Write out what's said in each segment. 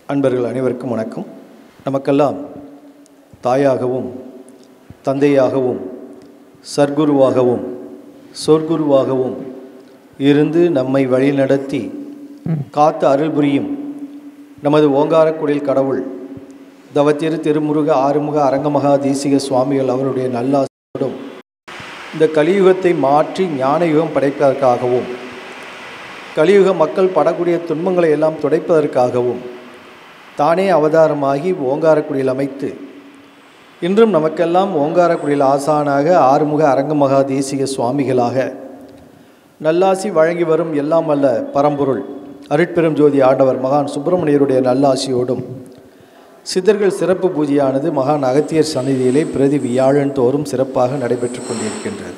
அன்பர்கள் அனைவருக்கும் வணக்கம் நமக்கெல்லாம் தாயாகவும் தந்தையாகவும் சர்க்குருவாகவும் சொற்குருவாகவும் இருந்து நம்மை வழிநடத்தி காத்து அருள் புரியும் நமது ஓங்காரக்குடில் கடவுள் தவத்திரு திருமுருக ஆறுமுக அரங்கமகா தேசிக சுவாமிகள் அவருடைய நல்லாசியோடும் இந்த கலியுகத்தை மாற்றி ஞான யுகம் படைப்பதற்காகவும் கலியுக மக்கள் படக்கூடிய துன்பங்களை எல்லாம் துடைப்பதற்காகவும் தானே அவதாரமாகி ஓங்காரக்குடியில் அமைத்து இன்றும் நமக்கெல்லாம் ஓங்காரக்குடியில் ஆசானாக ஆறுமுக அரங்கமகா தேசிக சுவாமிகளாக நல்லாசி வழங்கி வரும் எல்லாம் அல்ல பரம்பொருள் அருட்பெரும் ஜோதி ஆண்டவர் மகான் சுப்பிரமணியருடைய நல்லாசியோடும் சித்தர்கள் சிறப்பு பூஜையானது மகான் அகத்தியர் சந்நிதியிலே பிரதி வியாழன் தோறும் சிறப்பாக நடைபெற்று கொண்டிருக்கின்றது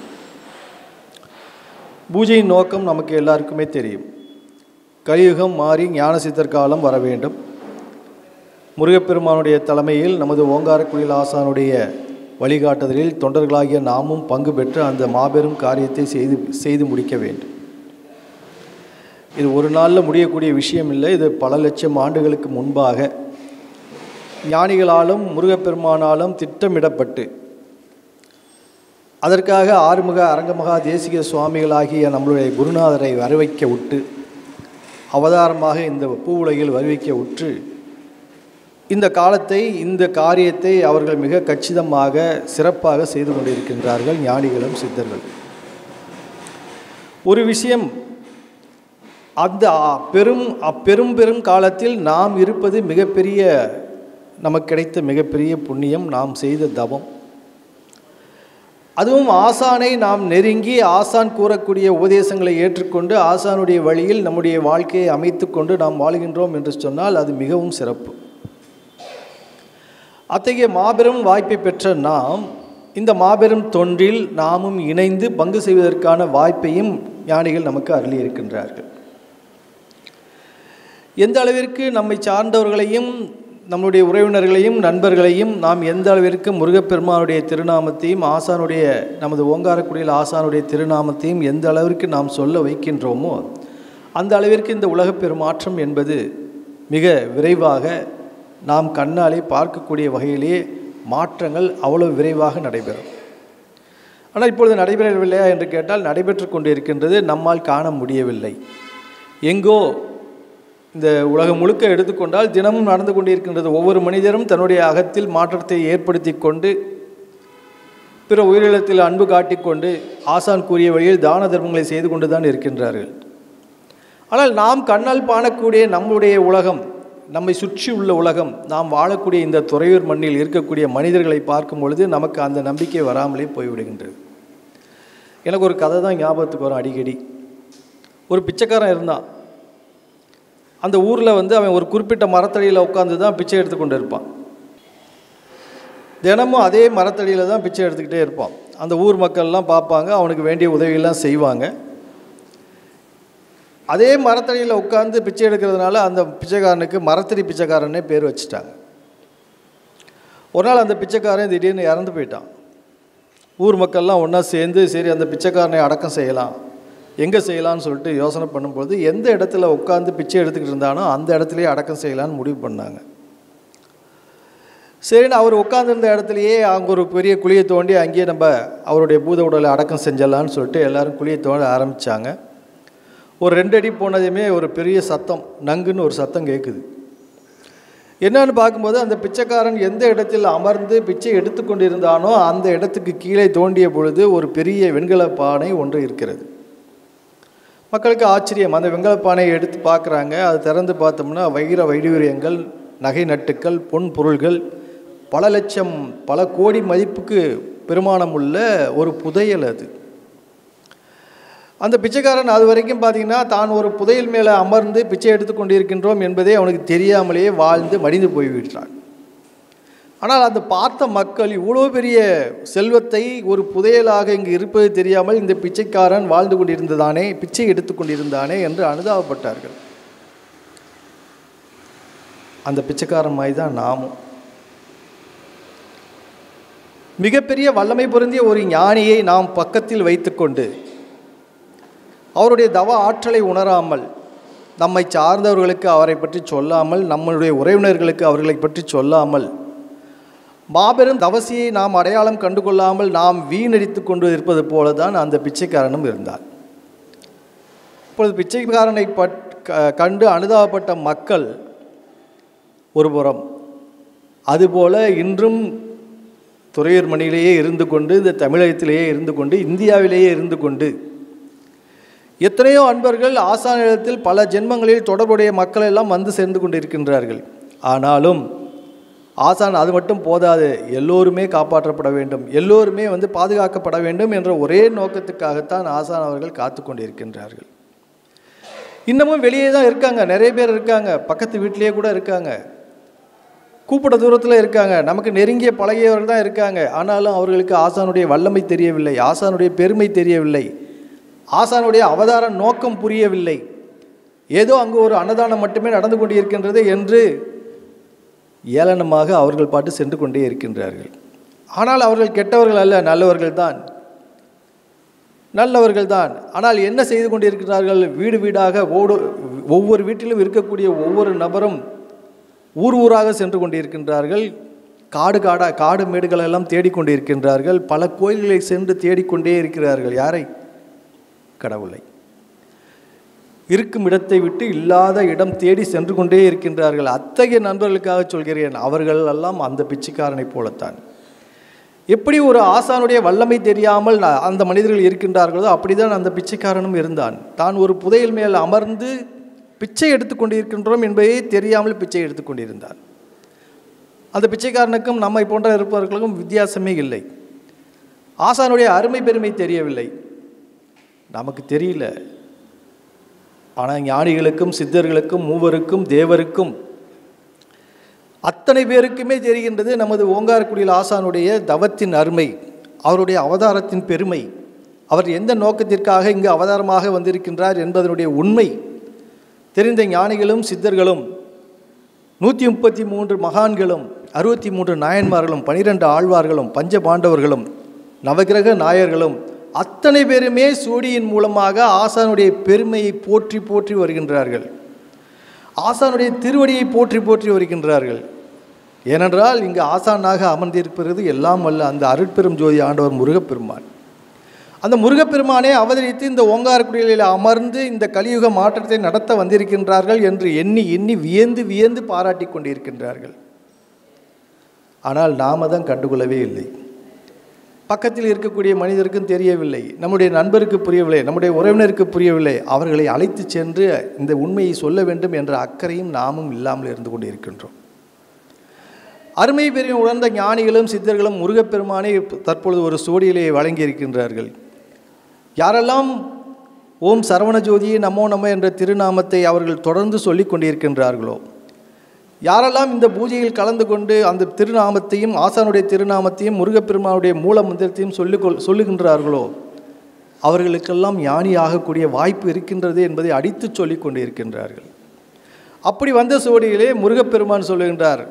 பூஜையின் நோக்கம் நமக்கு எல்லாருக்குமே தெரியும் கலியுகம் மாறி ஞான சித்தர் காலம் வர வேண்டும் முருகப்பெருமானுடைய தலைமையில் நமது ஓங்காரக்குடில் ஆசானுடைய வழிகாட்டுதலில் தொண்டர்களாகிய நாமும் பங்கு பெற்று அந்த மாபெரும் காரியத்தை செய்து செய்து முடிக்க வேண்டும் இது ஒரு நாளில் முடியக்கூடிய விஷயம் இல்லை இது பல லட்சம் ஆண்டுகளுக்கு முன்பாக ஞானிகளாலும் முருகப்பெருமானாலும் திட்டமிடப்பட்டு அதற்காக ஆறுமுக அரங்கமகா தேசிக சுவாமிகளாகிய நம்மளுடைய குருநாதரை வரவைக்க விட்டு அவதாரமாக இந்த பூ உலகில் வருவிக்க உற்று இந்த காலத்தை இந்த காரியத்தை அவர்கள் மிக கச்சிதமாக சிறப்பாக செய்து கொண்டிருக்கின்றார்கள் ஞானிகளும் சித்தர்கள் ஒரு விஷயம் அந்த பெரும் அப்பெரும் பெரும் காலத்தில் நாம் இருப்பது மிகப்பெரிய நமக்கு கிடைத்த மிகப்பெரிய புண்ணியம் நாம் செய்த தவம் அதுவும் ஆசானை நாம் நெருங்கி ஆசான் கூறக்கூடிய உபதேசங்களை ஏற்றுக்கொண்டு ஆசானுடைய வழியில் நம்முடைய வாழ்க்கையை அமைத்து கொண்டு நாம் வாழ்கின்றோம் என்று சொன்னால் அது மிகவும் சிறப்பு அத்தகைய மாபெரும் வாய்ப்பை பெற்ற நாம் இந்த மாபெரும் தொன்றில் நாமும் இணைந்து பங்கு செய்வதற்கான வாய்ப்பையும் ஞானிகள் நமக்கு அருளி இருக்கின்றார்கள் எந்த அளவிற்கு நம்மை சார்ந்தவர்களையும் நம்முடைய உறவினர்களையும் நண்பர்களையும் நாம் எந்த அளவிற்கு முருகப்பெருமானுடைய திருநாமத்தையும் ஆசானுடைய நமது ஓங்காரக்குடியில் ஆசானுடைய திருநாமத்தையும் எந்த அளவிற்கு நாம் சொல்ல வைக்கின்றோமோ அந்த அளவிற்கு இந்த உலகப் பெருமாற்றம் என்பது மிக விரைவாக நாம் கண்ணாலே பார்க்கக்கூடிய வகையிலே மாற்றங்கள் அவ்வளவு விரைவாக நடைபெறும் ஆனால் இப்பொழுது நடைபெறவில்லையா என்று கேட்டால் நடைபெற்று கொண்டு இருக்கின்றது நம்மால் காண முடியவில்லை எங்கோ இந்த உலகம் முழுக்க எடுத்துக்கொண்டால் தினமும் நடந்து கொண்டிருக்கின்றது ஒவ்வொரு மனிதரும் தன்னுடைய அகத்தில் மாற்றத்தை ஏற்படுத்தி கொண்டு பிற உயிரிழத்தில் அன்பு காட்டிக்கொண்டு ஆசான் கூறிய வழியில் தான தர்மங்களை செய்து கொண்டு தான் இருக்கின்றார்கள் ஆனால் நாம் கண்ணால் காணக்கூடிய நம்முடைய உலகம் நம்மை சுற்றி உள்ள உலகம் நாம் வாழக்கூடிய இந்த துறையூர் மண்ணில் இருக்கக்கூடிய மனிதர்களை பார்க்கும் பொழுது நமக்கு அந்த நம்பிக்கை வராமலே போய்விடுகின்றது எனக்கு ஒரு கதை தான் ஞாபகத்துக்கு வரும் அடிக்கடி ஒரு பிச்சைக்காரன் இருந்தான் அந்த ஊரில் வந்து அவன் ஒரு குறிப்பிட்ட மரத்தடியில் உட்காந்து தான் பிச்சை எடுத்துக்கொண்டு இருப்பான் தினமும் அதே மரத்தடியில் தான் பிச்சை எடுத்துக்கிட்டே இருப்பான் அந்த ஊர் மக்கள்லாம் பார்ப்பாங்க அவனுக்கு வேண்டிய உதவியெல்லாம் செய்வாங்க அதே மரத்தடியில் உட்காந்து பிச்சை எடுக்கிறதுனால அந்த பிச்சைக்காரனுக்கு மரத்தடி பிச்சைக்காரனே பேர் வச்சுட்டாங்க ஒரு நாள் அந்த பிச்சைக்காரன் திடீர்னு இறந்து போயிட்டான் ஊர் மக்கள்லாம் ஒன்றா சேர்ந்து சரி அந்த பிச்சைக்காரனை அடக்கம் செய்யலாம் எங்கே செய்யலான்னு சொல்லிட்டு யோசனை பண்ணும்போது எந்த இடத்துல உட்காந்து பிச்சை எடுத்துக்கிட்டு இருந்தானோ அந்த இடத்துலையே அடக்கம் செய்யலான்னு முடிவு பண்ணாங்க சரின்னு அவர் உட்காந்துருந்த இடத்துலையே அங்கே ஒரு பெரிய குழியை தோண்டி அங்கேயே நம்ம அவருடைய பூத உடலை அடக்கம் செஞ்சிடலான்னு சொல்லிட்டு எல்லோரும் குழியை தோண்ட ஆரம்பித்தாங்க ஒரு ரெண்டு அடி போனதுமே ஒரு பெரிய சத்தம் நங்குன்னு ஒரு சத்தம் கேட்குது என்னன்னு பார்க்கும்போது அந்த பிச்சைக்காரன் எந்த இடத்தில் அமர்ந்து பிச்சை எடுத்துக்கொண்டு இருந்தானோ அந்த இடத்துக்கு கீழே தோண்டிய பொழுது ஒரு பெரிய வெண்கல பானை ஒன்று இருக்கிறது மக்களுக்கு ஆச்சரியம் அந்த வெண்கல பானையை எடுத்து பார்க்குறாங்க அது திறந்து பார்த்தோம்னா வைர வைடூரியங்கள் நகை நட்டுக்கள் பொன் பொருள்கள் பல லட்சம் பல கோடி மதிப்புக்கு பெருமானம் உள்ள ஒரு புதையல் அது அந்த பிச்சைக்காரன் அது வரைக்கும் பார்த்தீங்கன்னா தான் ஒரு புதையல் மேலே அமர்ந்து பிச்சை எடுத்து கொண்டிருக்கின்றோம் என்பதே அவனுக்கு தெரியாமலேயே வாழ்ந்து மடிந்து போய்விட்டான் ஆனால் அந்த பார்த்த மக்கள் இவ்வளோ பெரிய செல்வத்தை ஒரு புதையலாக இங்கு இருப்பது தெரியாமல் இந்த பிச்சைக்காரன் வாழ்ந்து கொண்டிருந்ததானே பிச்சை எடுத்து கொண்டிருந்தானே என்று அனுதாபப்பட்டார்கள் அந்த பிச்சைக்காரன் மாதிரி தான் நாமும் மிகப்பெரிய வல்லமை பொருந்திய ஒரு ஞானியை நாம் பக்கத்தில் வைத்துக்கொண்டு அவருடைய தவ ஆற்றலை உணராமல் நம்மை சார்ந்தவர்களுக்கு அவரை பற்றி சொல்லாமல் நம்மளுடைய உறவினர்களுக்கு அவர்களை பற்றி சொல்லாமல் மாபெரும் தவசியை நாம் அடையாளம் கண்டு கொள்ளாமல் நாம் வீணடித்து கொண்டு இருப்பது போல தான் அந்த பிச்சைக்காரனும் இருந்தார் இப்பொழுது பிச்சைக்காரனை பட் க- கண்டு அனுதாபப்பட்ட மக்கள் ஒருபுறம் அதுபோல இன்றும் துறையூர் மணியிலேயே இருந்து கொண்டு இந்த தமிழகத்திலேயே இருந்து கொண்டு இந்தியாவிலேயே இருந்து கொண்டு எத்தனையோ அன்பர்கள் ஆசானிடத்தில் பல ஜென்மங்களில் தொடர்புடைய மக்கள் எல்லாம் வந்து சேர்ந்து கொண்டிருக்கின்றார்கள் ஆனாலும் ஆசான் அது மட்டும் போதாது எல்லோருமே காப்பாற்றப்பட வேண்டும் எல்லோருமே வந்து பாதுகாக்கப்பட வேண்டும் என்ற ஒரே நோக்கத்துக்காகத்தான் ஆசான் அவர்கள் காத்து கொண்டிருக்கின்றார்கள் இன்னமும் வெளியே தான் இருக்காங்க நிறைய பேர் இருக்காங்க பக்கத்து வீட்டிலேயே கூட இருக்காங்க கூப்பிட தூரத்தில் இருக்காங்க நமக்கு நெருங்கிய பழகியவர்கள் தான் இருக்காங்க ஆனாலும் அவர்களுக்கு ஆசானுடைய வல்லமை தெரியவில்லை ஆசானுடைய பெருமை தெரியவில்லை ஆசானுடைய அவதார நோக்கம் புரியவில்லை ஏதோ அங்கு ஒரு அன்னதானம் மட்டுமே நடந்து கொண்டிருக்கின்றது என்று ஏளனமாக அவர்கள் பாட்டு சென்று கொண்டே இருக்கின்றார்கள் ஆனால் அவர்கள் கெட்டவர்கள் அல்ல நல்லவர்கள் தான் நல்லவர்கள் தான் ஆனால் என்ன செய்து கொண்டிருக்கிறார்கள் வீடு வீடாக ஓடு ஒவ்வொரு வீட்டிலும் இருக்கக்கூடிய ஒவ்வொரு நபரும் ஊர் ஊராக சென்று கொண்டிருக்கின்றார்கள் காடு காடா காடு மேடுகள் எல்லாம் தேடிக்கொண்டிருக்கின்றார்கள் பல கோயில்களை சென்று தேடிக்கொண்டே இருக்கிறார்கள் யாரை கடவுளை இருக்கும் இடத்தை விட்டு இல்லாத இடம் தேடி சென்று கொண்டே இருக்கின்றார்கள் அத்தகைய நண்பர்களுக்காக சொல்கிறேன் அவர்கள் எல்லாம் அந்த பிச்சைக்காரனைப் போலத்தான் எப்படி ஒரு ஆசானுடைய வல்லமை தெரியாமல் ந- அந்த மனிதர்கள் இருக்கின்றார்களோ அப்படிதான் அந்த பிச்சைக்காரனும் இருந்தான் தான் ஒரு புதையல் மேல் அமர்ந்து பிச்சை எடுத்துக்கொண்டிருக்கின்றோம் என்பதை தெரியாமல் பிச்சை எடுத்துக்கொண்டிருந்தான் அந்த பிச்சைக்காரனுக்கும் நம்மை போன்ற இருப்பவர்களுக்கும் வித்தியாசமே இல்லை ஆசானுடைய அருமை பெருமை தெரியவில்லை நமக்கு தெரியல ஆனால் ஞானிகளுக்கும் சித்தர்களுக்கும் மூவருக்கும் தேவருக்கும் அத்தனை பேருக்குமே தெரிகின்றது நமது ஓங்காரக்குடியில் ஆசானுடைய தவத்தின் அருமை அவருடைய அவதாரத்தின் பெருமை அவர் எந்த நோக்கத்திற்காக இங்கு அவதாரமாக வந்திருக்கின்றார் என்பதனுடைய உண்மை தெரிந்த ஞானிகளும் சித்தர்களும் நூற்றி முப்பத்தி மூன்று மகான்களும் அறுபத்தி மூன்று நாயன்மார்களும் பனிரெண்டு ஆழ்வார்களும் பஞ்ச பாண்டவர்களும் நவகிரக நாயர்களும் அத்தனை பேருமே சூடியின் மூலமாக ஆசானுடைய பெருமையை போற்றி போற்றி வருகின்றார்கள் ஆசானுடைய திருவடியை போற்றி போற்றி வருகின்றார்கள் ஏனென்றால் இங்கு ஆசானாக அமர்ந்திருப்பது எல்லாம் அல்ல அந்த அருட்பெரும் ஜோதி ஆண்டவர் முருகப்பெருமான் அந்த முருகப்பெருமானே அவதரித்து இந்த ஓங்காரக்குடியில் அமர்ந்து இந்த கலியுக மாற்றத்தை நடத்த வந்திருக்கின்றார்கள் என்று எண்ணி எண்ணி வியந்து வியந்து பாராட்டி கொண்டிருக்கின்றார்கள் ஆனால் நாம தான் கண்டுகொள்ளவே இல்லை பக்கத்தில் இருக்கக்கூடிய மனிதருக்கும் தெரியவில்லை நம்முடைய நண்பருக்கு புரியவில்லை நம்முடைய உறவினருக்கு புரியவில்லை அவர்களை அழைத்து சென்று இந்த உண்மையை சொல்ல வேண்டும் என்ற அக்கறையும் நாமும் இல்லாமல் இருந்து கொண்டிருக்கின்றோம் அருமை பெரிய உணர்ந்த ஞானிகளும் சித்தர்களும் முருகப்பெருமானை தற்பொழுது ஒரு சோடியிலே வழங்கியிருக்கின்றார்கள் யாரெல்லாம் ஓம் சரவணஜோதியே நமோ நம என்ற திருநாமத்தை அவர்கள் தொடர்ந்து சொல்லிக் கொண்டிருக்கின்றார்களோ யாரெல்லாம் இந்த பூஜையில் கலந்து கொண்டு அந்த திருநாமத்தையும் ஆசானுடைய திருநாமத்தையும் முருகப்பெருமானுடைய மூல மந்திரத்தையும் சொல்லிக்கொள் சொல்லுகின்றார்களோ அவர்களுக்கெல்லாம் ஞானி ஆகக்கூடிய வாய்ப்பு இருக்கின்றது என்பதை அடித்து சொல்லிக் கொண்டிருக்கின்றார்கள் அப்படி வந்த சுவடியிலே முருகப்பெருமான் சொல்லுகின்றார்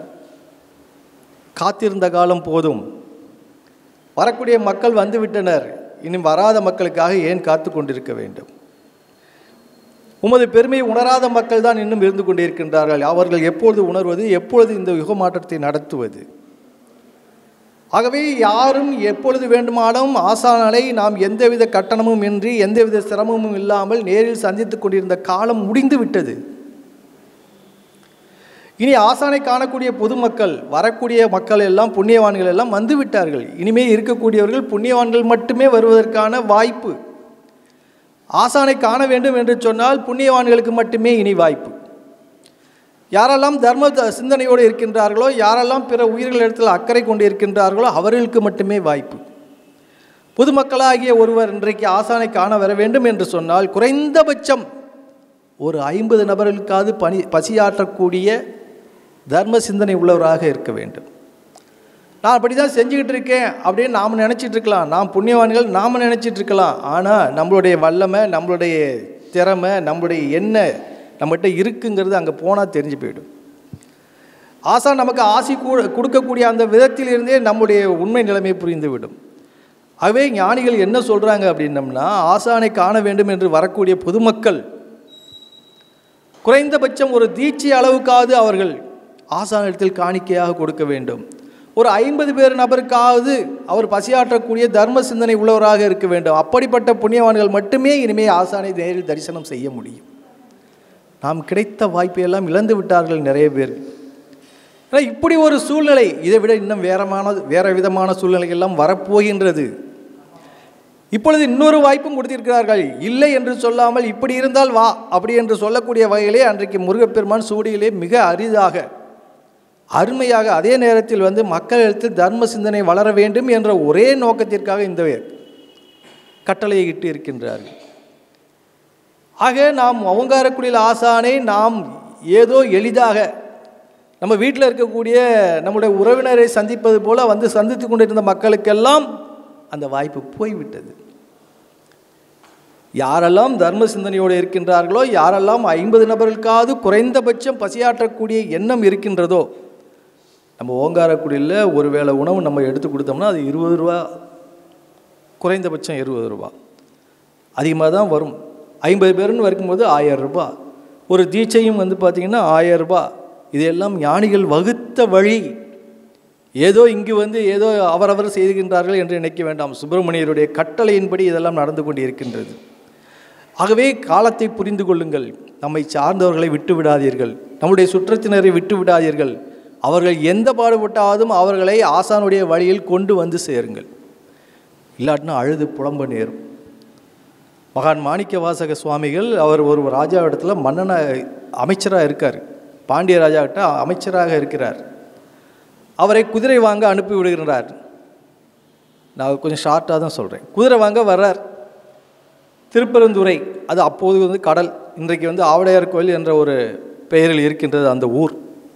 காத்திருந்த காலம் போதும் வரக்கூடிய மக்கள் வந்துவிட்டனர் இனி வராத மக்களுக்காக ஏன் காத்து கொண்டிருக்க வேண்டும் உமது பெருமையை உணராத மக்கள் தான் இன்னும் இருந்து கொண்டிருக்கின்றார்கள் அவர்கள் எப்பொழுது உணர்வது எப்பொழுது இந்த யுக மாற்றத்தை நடத்துவது ஆகவே யாரும் எப்பொழுது வேண்டுமானாலும் ஆசானலை நாம் எந்தவித கட்டணமும் இன்றி எந்தவித சிரமமும் இல்லாமல் நேரில் சந்தித்துக் கொண்டிருந்த காலம் முடிந்து விட்டது இனி ஆசானை காணக்கூடிய பொதுமக்கள் வரக்கூடிய மக்கள் எல்லாம் புண்ணியவான்கள் எல்லாம் வந்து விட்டார்கள் இனிமே இருக்கக்கூடியவர்கள் புண்ணியவான்கள் மட்டுமே வருவதற்கான வாய்ப்பு ஆசானை காண வேண்டும் என்று சொன்னால் புண்ணியவான்களுக்கு மட்டுமே இனி வாய்ப்பு யாரெல்லாம் தர்ம த- சிந்தனையோடு இருக்கின்றார்களோ யாரெல்லாம் பிற உயிர்களிடத்தில் அக்கறை கொண்டு இருக்கின்றார்களோ அவர்களுக்கு மட்டுமே வாய்ப்பு பொதுமக்களாகிய ஒருவர் இன்றைக்கு ஆசானை காண வர வேண்டும் என்று சொன்னால் குறைந்தபட்சம் ஒரு ஐம்பது நபர்களுக்காவது பணி பசியாற்றக்கூடிய தர்ம சிந்தனை உள்ளவராக இருக்க வேண்டும் நான் அப்படி தான் செஞ்சுக்கிட்டு இருக்கேன் அப்படின்னு நாம் நினச்சிட்டு இருக்கலாம் நாம் புண்ணியவான்கள் நாம் நினச்சிட்டு இருக்கலாம் ஆனால் நம்மளுடைய வல்லமை நம்மளுடைய திறமை நம்மளுடைய என்ன நம்மகிட்ட இருக்குங்கிறது அங்கே போனால் தெரிஞ்சு போயிடும் ஆசா நமக்கு ஆசி கூ கொடுக்கக்கூடிய அந்த விதத்திலிருந்தே நம்முடைய உண்மை நிலைமை புரிந்துவிடும் ஆகவே ஞானிகள் என்ன சொல்கிறாங்க அப்படின்னம்னா ஆசானை காண வேண்டும் என்று வரக்கூடிய பொதுமக்கள் குறைந்தபட்சம் ஒரு தீட்சை அளவுக்காவது அவர்கள் ஆசானிடத்தில் காணிக்கையாக கொடுக்க வேண்டும் ஒரு ஐம்பது பேர் நபருக்காவது அவர் பசியாற்றக்கூடிய தர்ம சிந்தனை உள்ளவராக இருக்க வேண்டும் அப்படிப்பட்ட புண்ணியவான்கள் மட்டுமே இனிமேல் ஆசானை நேரில் தரிசனம் செய்ய முடியும் நாம் கிடைத்த வாய்ப்பை எல்லாம் இழந்து விட்டார்கள் நிறைய பேர் ஆனால் இப்படி ஒரு சூழ்நிலை இதை விட இன்னும் வேறமான வேற விதமான சூழ்நிலை எல்லாம் வரப்போகின்றது இப்பொழுது இன்னொரு வாய்ப்பும் கொடுத்திருக்கிறார்கள் இல்லை என்று சொல்லாமல் இப்படி இருந்தால் வா அப்படி என்று சொல்லக்கூடிய வகையிலே அன்றைக்கு முருகப்பெருமான் சூடியிலே மிக அரிதாக அருமையாக அதே நேரத்தில் வந்து மக்களிடத்தில் தர்ம சிந்தனை வளர வேண்டும் என்ற ஒரே நோக்கத்திற்காக இந்த கட்டளையை இட்டு இருக்கின்றார்கள் ஆக நாம் அவங்காரக்குடியில் ஆசானை நாம் ஏதோ எளிதாக நம்ம வீட்டில் இருக்கக்கூடிய நம்முடைய உறவினரை சந்திப்பது போல வந்து சந்தித்து கொண்டிருந்த மக்களுக்கெல்லாம் அந்த வாய்ப்பு போய்விட்டது யாரெல்லாம் தர்ம சிந்தனையோடு இருக்கின்றார்களோ யாரெல்லாம் ஐம்பது நபர்களுக்காவது குறைந்தபட்சம் பசியாற்றக்கூடிய எண்ணம் இருக்கின்றதோ நம்ம ஓங்காரக்குடியில் ஒரு வேளை உணவு நம்ம எடுத்து கொடுத்தோம்னா அது இருபது ரூபா குறைந்தபட்சம் இருபது ரூபா அதிகமாக தான் வரும் ஐம்பது பேருன்னு வரும்போது ஆயிரம் ரூபாய் ஒரு தீட்சையும் வந்து பார்த்திங்கன்னா ஆயிரம் ரூபாய் இதெல்லாம் ஞானிகள் வகுத்த வழி ஏதோ இங்கு வந்து ஏதோ அவரவர் செய்கின்றார்கள் என்று நினைக்க வேண்டாம் சுப்பிரமணியருடைய கட்டளையின்படி இதெல்லாம் நடந்து கொண்டு இருக்கின்றது ஆகவே காலத்தை புரிந்து கொள்ளுங்கள் நம்மை சார்ந்தவர்களை விட்டு விடாதீர்கள் நம்முடைய சுற்றத்தினரை விட்டு விடாதீர்கள் அவர்கள் எந்த பாடுபட்டாலும் அவர்களை ஆசானுடைய வழியில் கொண்டு வந்து சேருங்கள் இல்லாட்டினா அழுது புலம்ப நேரும் மகான் மாணிக்க வாசக சுவாமிகள் அவர் ஒரு ராஜா இடத்துல மன்னன அமைச்சராக இருக்கார் பாண்டிய ராஜா கிட்ட அமைச்சராக இருக்கிறார் அவரை குதிரை வாங்க அனுப்பி விடுகிறார் நான் கொஞ்சம் ஷார்ட்டாக தான் சொல்கிறேன் குதிரை வாங்க வர்றார் திருப்பெருந்துறை அது அப்போது வந்து கடல் இன்றைக்கு வந்து ஆவடையார் கோயில் என்ற ஒரு பெயரில் இருக்கின்றது அந்த ஊர்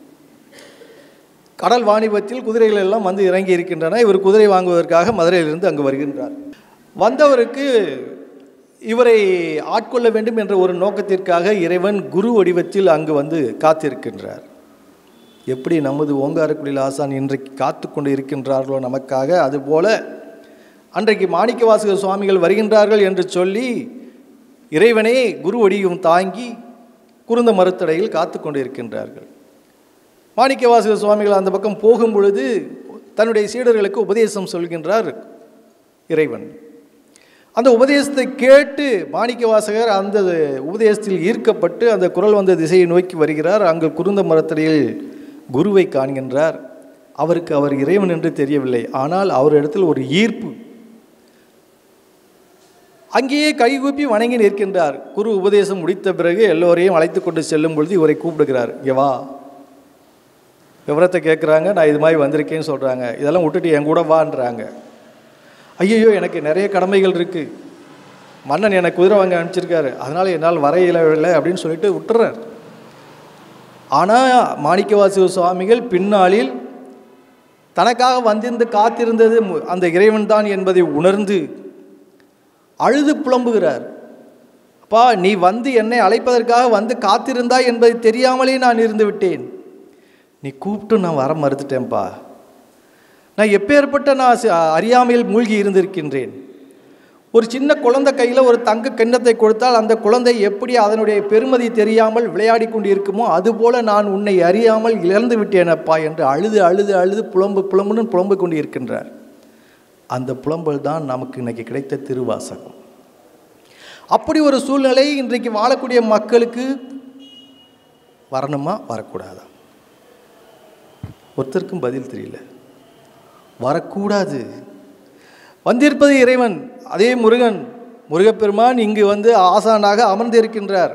கடல் வாணிபத்தில் குதிரைகள் எல்லாம் வந்து இறங்கி இருக்கின்றன இவர் குதிரை வாங்குவதற்காக மதுரையிலிருந்து அங்கு வருகின்றார் வந்தவருக்கு இவரை ஆட்கொள்ள வேண்டும் என்ற ஒரு நோக்கத்திற்காக இறைவன் குரு வடிவத்தில் அங்கு வந்து காத்திருக்கின்றார் எப்படி நமது ஓங்காரக்குடியில் ஆசான் இன்றைக்கு காத்து கொண்டு இருக்கின்றார்களோ நமக்காக அதுபோல அன்றைக்கு மாணிக்கவாசக சுவாமிகள் வருகின்றார்கள் என்று சொல்லி இறைவனே குரு வடிவம் தாங்கி குருந்த மறுத்தடையில் காத்து கொண்டு இருக்கின்றார்கள் மாணிக்கவாசக சுவாமிகள் அந்த பக்கம் போகும் பொழுது தன்னுடைய சீடர்களுக்கு உபதேசம் சொல்கின்றார் இறைவன் அந்த உபதேசத்தை கேட்டு மாணிக்கவாசகர் அந்த உபதேசத்தில் ஈர்க்கப்பட்டு அந்த குரல் வந்த திசையை நோக்கி வருகிறார் அங்கு குருந்த மரத்தடியில் குருவை காண்கின்றார் அவருக்கு அவர் இறைவன் என்று தெரியவில்லை ஆனால் அவரிடத்தில் ஒரு ஈர்ப்பு அங்கேயே கைகூப்பி வணங்கி நிற்கின்றார் குரு உபதேசம் முடித்த பிறகு எல்லோரையும் அழைத்து கொண்டு செல்லும் பொழுது இவரை கூப்பிடுகிறார் இங்கே வா விவரத்தை கேட்குறாங்க நான் இது மாதிரி வந்திருக்கேன்னு சொல்கிறாங்க இதெல்லாம் விட்டுட்டு என் கூட வான்றாங்க ஐயோ எனக்கு நிறைய கடமைகள் இருக்குது மன்னன் எனக்கு குதிரை வாங்க அனுப்பிச்சிருக்காரு அதனால் என்னால் வர இயலவில்லை அப்படின்னு சொல்லிட்டு விட்டுறார் ஆனால் மாணிக்கவாசக சுவாமிகள் பின்னாளில் தனக்காக வந்திருந்து காத்திருந்தது மு- அந்த இறைவன் தான் என்பதை உணர்ந்து அழுது புலம்புகிறார் அப்பா நீ வந்து என்னை அழைப்பதற்காக வந்து காத்திருந்தாய் என்பதை தெரியாமலே நான் இருந்து விட்டேன் நீ கூப்பிட்டு நான் வர மறுத்துட்டேன்ப்பா நான் எப்பேற்பட்ட நான் சி- அறியாமையில் மூழ்கி இருந்திருக்கின்றேன் ஒரு சின்ன குழந்தை கையில் ஒரு தங்க கிண்ணத்தை கொடுத்தால் அந்த குழந்தை எப்படி அதனுடைய பெருமதி தெரியாமல் விளையாடி கொண்டு இருக்குமோ அதுபோல நான் உன்னை அறியாமல் இழந்து விட்டேனப்பா என்று அழுது அழுது அழுது புலம்பு புலம்புன்னு புலம்பு கொண்டு இருக்கின்றார் அந்த புலம்பல் தான் நமக்கு இன்னைக்கு கிடைத்த திருவாசகம் அப்படி ஒரு சூழ்நிலை இன்றைக்கு வாழக்கூடிய மக்களுக்கு வரணுமா வரக்கூடாதா ஒருத்தருக்கும் பதில் தெரியல வரக்கூடாது வந்திருப்பது இறைவன் அதே முருகன் முருகப்பெருமான் இங்கு வந்து ஆசானாக அமர்ந்திருக்கின்றார்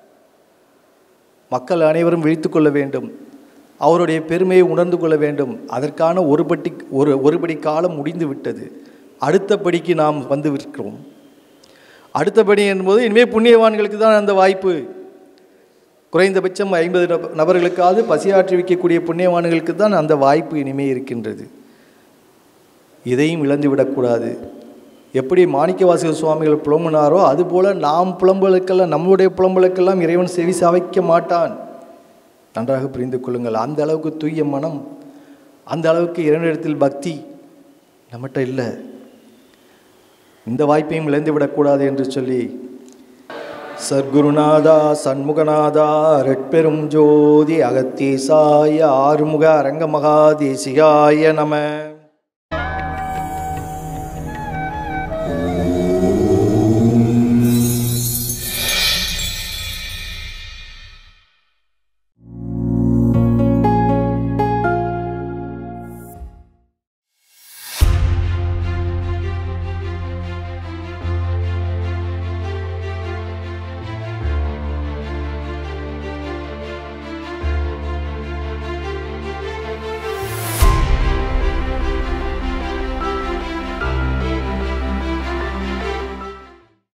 மக்கள் அனைவரும் விழித்து கொள்ள வேண்டும் அவருடைய பெருமையை உணர்ந்து கொள்ள வேண்டும் அதற்கான ஒரு பட்டி ஒரு ஒருபடி காலம் முடிந்து விட்டது அடுத்த படிக்கு நாம் வந்து விற்கிறோம் அடுத்தபடி என்பது இனிமேல் புண்ணியவான்களுக்கு தான் அந்த வாய்ப்பு குறைந்தபட்சம் ஐம்பது நப- நபர்களுக்காவது பசியாற்றி வைக்கக்கூடிய புண்ணியவான்களுக்கு தான் அந்த வாய்ப்பு இனிமே இருக்கின்றது இதையும் இழந்து விடக்கூடாது எப்படி மாணிக்கவாசக சுவாமிகள் புலம்புனாரோ அதுபோல நாம் புலம்பலுக்கெல்லாம் நம்முடைய புலம்பலுக்கெல்லாம் இறைவன் செவி சாவைக்க மாட்டான் நன்றாக புரிந்து கொள்ளுங்கள் அந்த அளவுக்கு தூய மனம் அந்த அளவுக்கு இறைவனிடத்தில் பக்தி நம்மகிட்ட இல்லை இந்த வாய்ப்பையும் இழந்து விடக்கூடாது என்று சொல்லி சர்க்குருநாதா சண்முகநாதா ரெட்பெரும் ஜோதி அகத்தீசாய ஆறுமுக அரங்க மகாதேசிகாய நம